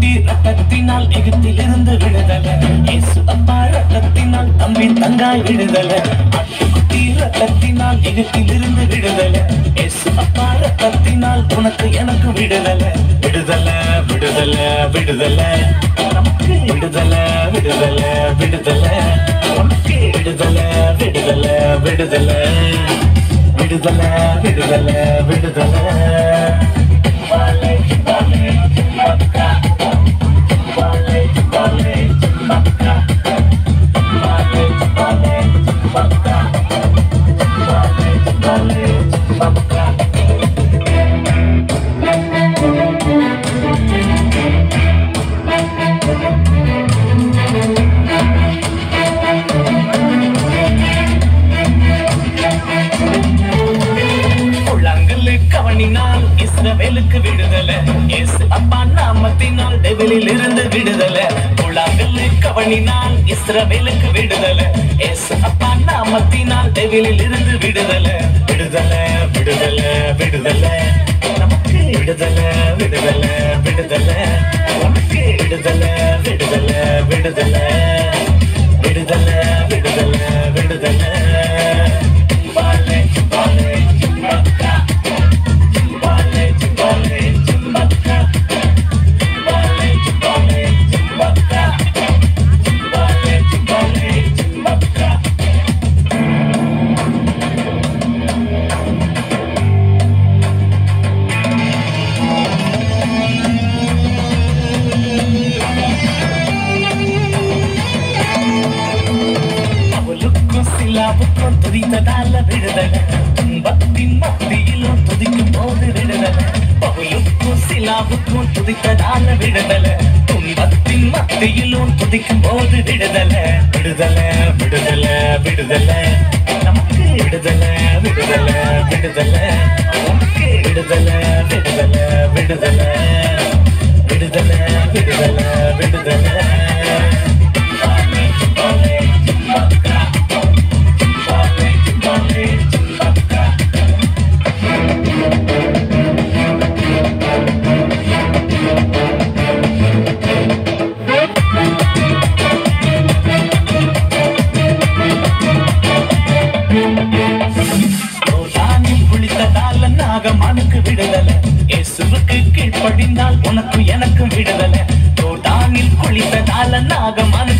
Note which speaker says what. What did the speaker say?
Speaker 1: குட்டி ரத்தத்தினால் எகிப்திலிருந்து விடுதலை இயேசு அப்பா ரத்தத்தினால் தம்பி தங்காய் விடுதலை குட்டி ரத்தத்தினால் எகிப்திலிருந்து விடுதலை இயேசு அப்பா ரத்தத்தினால் உனக்கு எனக்கு விடுதலை விடுதலை விடுதலை விடுதலை நமக்கு விடுதலை விடுதலை விடுதலை நமக்கு விடுதலை விடுதலை விடுதலை விடுதலை விடுதலை விடுதலை வாழை வாழை மக்கா வாழை வாழை மக்கா வாழை வாழை மக்கா வாழை வாழை மக்கா உள்ளாங்கல்லு கவனினால் இஸ்ரவேலுக்கு விடுதலை இயேசு அப்பா நாமத்தினால் டெவிலில் இருந்து விடுதலை உள்ளாங்கல்லு கவனினால் இஸ்ரவேலுக்கு விடுதலை இயேசு அப்பா நாமத்தினால் டெவிலில் இருந்து விடுதலை விடுதலை விடுதலை விடுதலை நமக்கு விடுதலை விடுதலை விடுதலை நமக்கு விடுதலை விடுதலை விடுதலை விடுதலை விடுதலை விடுதலை வாழை வாழை மக்கா வாழை வாழை மக்கா வாழை வாழை மக்கா வாழை வாழை மக்கா அவளுக்கும் சிலாவுக்கும் துதித்ததால விடுதலை துன்பத்தின் மத்தியிலும் துதிக்கும் போது விடுதலை பவுலுக்கும் சிலாவுக்கும் துதித்ததால விடுதலை துன்பத்தின் மத்தியிலும் துதிக்கும் போது விடுதலை விடுதலை விடுதலை விடுதலை நமக்கு விடுதலை விடுதலை விடுதலை நமக்கு விடுதலை விடுதலை விடுதலை விடுதலை விடுதலை விடுதலை வாழை வாழை மக்கா வாழை வாழை மக்கா யோர்தானில் குளித்ததால நாகமானுக்கு விடுதலை இயேசுவுக்கு கீழ்ப்படிந்தால் உனக்கு எனக்கு விடுதலை யோர்தானில் குளித்ததால நாகமானுக்கு